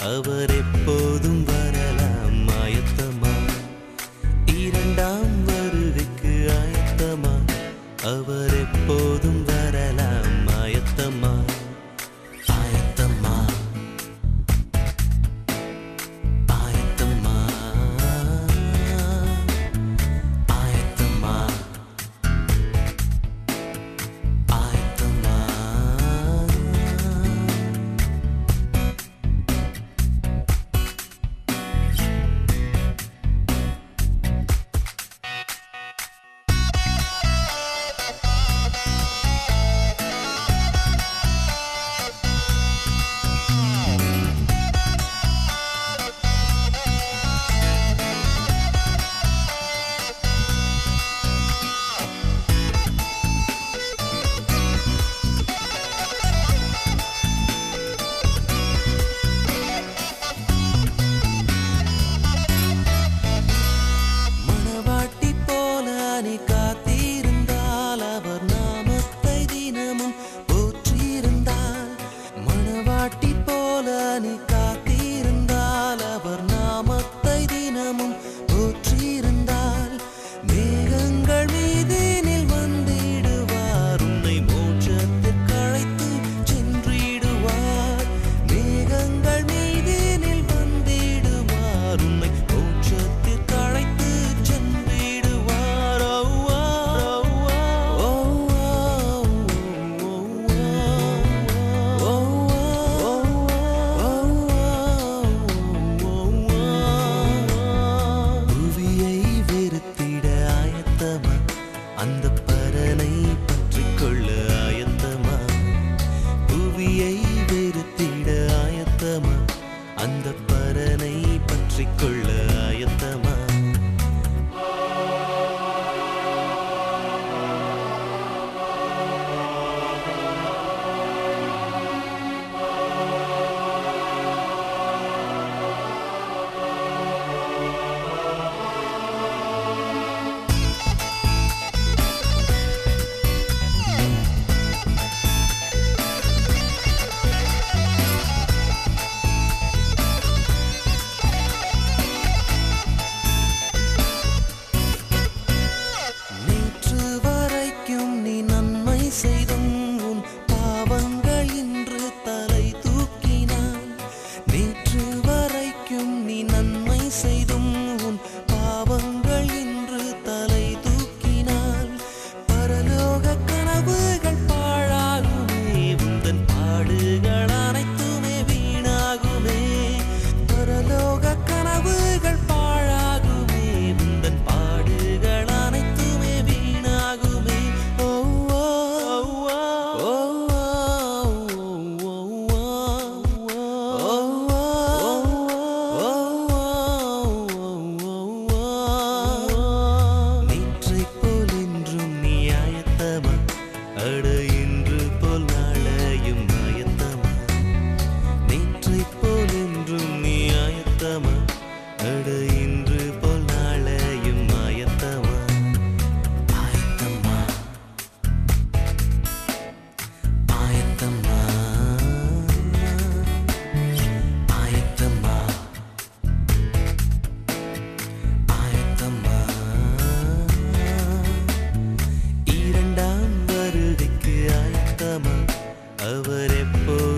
அவர் எப்போதும் வரலாம் ஆயத்தமா இரண்டாம் வருகைக்கு ஆயத்தமா அவர் எப்போதும் வரலாம் ஆயத்தமா ஆயத்தமா ஆயத்தமா ஆயத்தமா ஆயத்தமா மணவாட்டி போல நீ காத்திருந்தால் அவர் நாமத்தை தினமும் போற்றியிருந்தால் மணவாட்டி போல நீ காத்திருந்தால் அவர் நாமத்தை தினமும் போற்றியிருந்தால் மேகங்கள் மீதினில் வந்திடுவார் உன்னை மோட்சத்திற்கு அழைத்து சென்றிடுவார் மேகங்கள் மீதினில் வந்திடுவார் உன்னை மோட்சத்திற்கு அழைத்து சென்றிடுவார் ஓ, ஓ, ஓ, ஓ, ஓ, புவியை வெறுத்திட ஆயத்தமா அந்த பரனை பற்றிக் கொள்ள ஆயத்தமா புவியை வெறுத்திட ஆயத்தமா அந்த பரனை பற்றிக் கொள்ள ஆயத்தமா நேற்று வரைக்கும் நீ நன்மை செய்தும் உன் பாவங்கள் இன்று தலை தூக்கினான் நேற்று வரைக்கும் நீ நன்மை செய்தும் உன் பாவங்கள் இன்று தலை தூக்கினால் பரலோக கனவுகள் பாழாகுமே உந்தன் பாடுகள் அனைத்துமே வீணாகுமே பரலோக கனவுகள் பாழாகுமே உந்தன் பாடுகள் அனைத்துமே வீணாகுமே ஓ ஓ ஓ நேற்றைப் போல் இன்றும் நீ ஆயத்தமா அட இன்று போல் நாளையும் ஆயத்தமா நேற்றைப் போல் இன்றும் நீ ஆயத்தமா அட இன்று போல் நாளையும் ஆயத்தமா ஆயத்தமா ஆயத்தமா ஆயத்தமா ஆயத்தமா இரண்டாம் வருகைக்கு ஆயத்தமா அவர் எப்போ